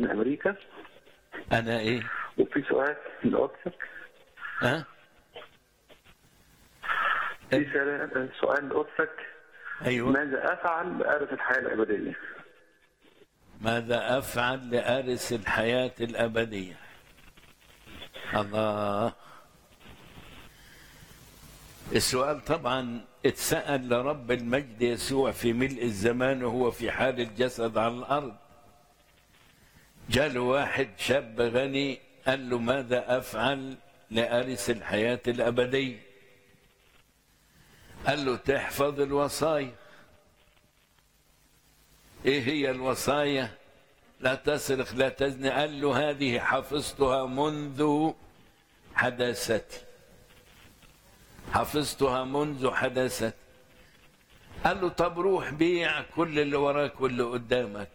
من امريكا انا ايه وفي سؤال لقدسك ها في سؤال- سؤال لقدسك ايوه ماذا افعل لارث الحياه الابديه؟ ماذا افعل لارث الحياه الابديه الله السؤال طبعا اتسال لرب المجد يسوع في ملء الزمان وهو في حال الجسد على الارض جاء له واحد شاب غني قال له ماذا افعل لارث الحياه الابديه قال له تحفظ الوصايا ايه هي الوصايا لا تسرق لا تزني قال له هذه حفظتها منذ حداثتي حفظتها منذ حداثتي قال له طب روح بيع كل اللي وراك واللي قدامك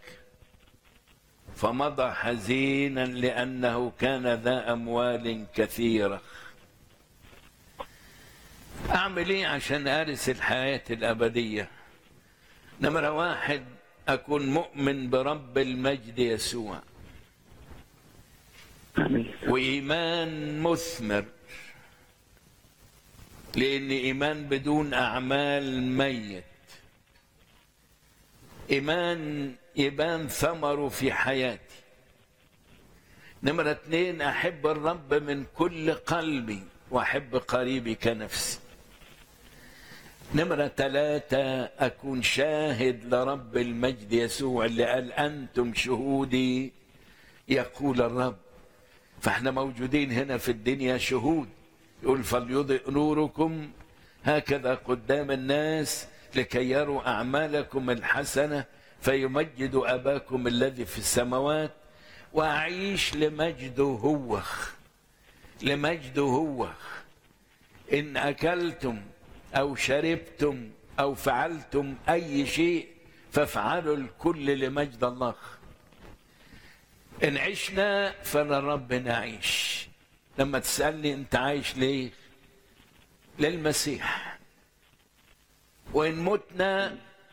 فمضى حزينا لانه كان ذا اموال كثيره اعمل ايه عشان ارث الحياه الابديه نمره واحد اكون مؤمن برب المجد يسوع امين وايمان مثمر لان ايمان بدون اعمال ميت ايمان يبان ثمره في حياتي نمرة اتنين أحب الرب من كل قلبي وأحب قريبي كنفسي نمرة ثلاثة أكون شاهد لرب المجد يسوع اللي قال أنتم شهودي يقول الرب فاحنا موجودين هنا في الدنيا شهود يقول فليضئ نوركم هكذا قدام الناس لكي يروا أعمالكم الحسنة فيمجدوا أباكم الذي في السماوات وأعيش لمجده هو لمجده هو إن أكلتم أو شربتم أو فعلتم أي شيء فافعلوا الكل لمجد الله إن عشنا فللرب نعيش لما تسألني أنت عايش ليه للمسيح وإن متنا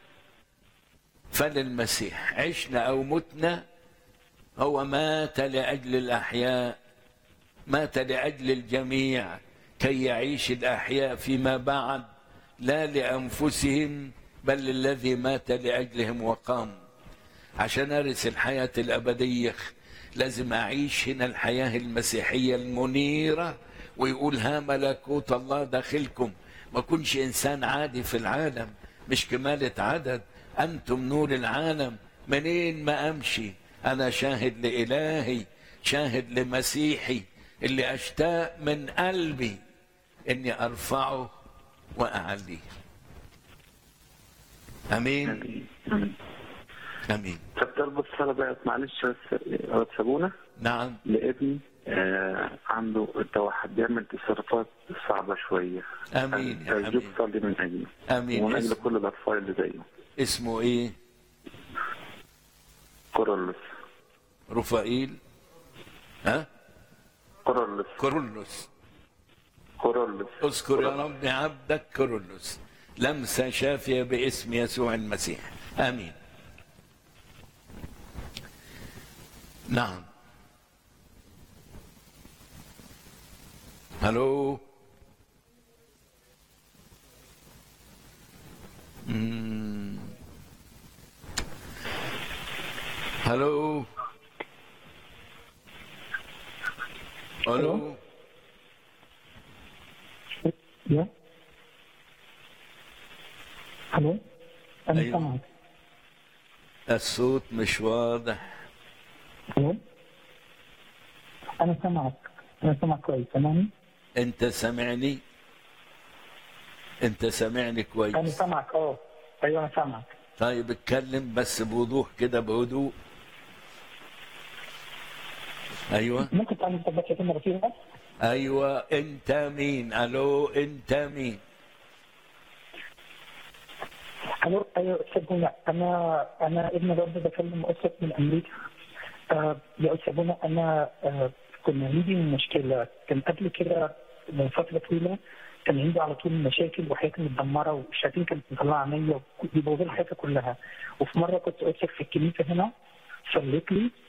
فللمسيح عشنا أو متنا هو مات لأجل الأحياء مات لأجل الجميع كي يعيش الأحياء فيما بعد لا لأنفسهم بل للذي مات لأجلهم وقام عشان أرث الحياة الأبدية لازم أعيش هنا الحياة المسيحية المنيرة ويقول ها ملكوت الله داخلكم ما كنش إنسان عادي في العالم مش كمالة عدد أنتم نور العالم منين ما أمشي أنا شاهد لإلهي شاهد لمسيحي اللي أشتاق من قلبي إني أرفعه وأعليه أمين امين امين أمين طب طلب الصلاه بقى معلش بس تسابونا نعم لابني آه عنده التوحد بيعمل تصرفات صعبه شويه آمين يا أرجوك حبيبي صلي من اجلي آمين ومن اجل اسم كل الاطفال اللي زيه اسمه إيه كورولوس رفائيل ها كورولوس كورولوس كورولوس اذكر يا رب عبدك كورولوس لمسة شافية باسم يسوع المسيح آمين نعم هلو مم. هلو الو يا الو انا أيوة. سامعك الصوت مش واضح الو انا سامعك انا سامعك كويس سامعني انت سامعني انت سامعني انا كويس سامعك اه ايوه انا سامعك طيب اتكلم بس بوضوح كده بهدوء ايوه ممكن تعمل تبقى كده مره فيها ايوه انت مين الو انت مين الو ايوه استاذ بونا انا انا ابن رب بكلم اسره من امريكا آه يا استاذ بونا انا آه كنا عندي مشكله كان قبل كده من فتره طويله كان عندي على طول مشاكل وحياتي متدمره والشياطين كانت مطلعه عينيا وبيبوظوا لي حياتي كلها وفي مره كنت اسف في الكنيسه هنا صليت لي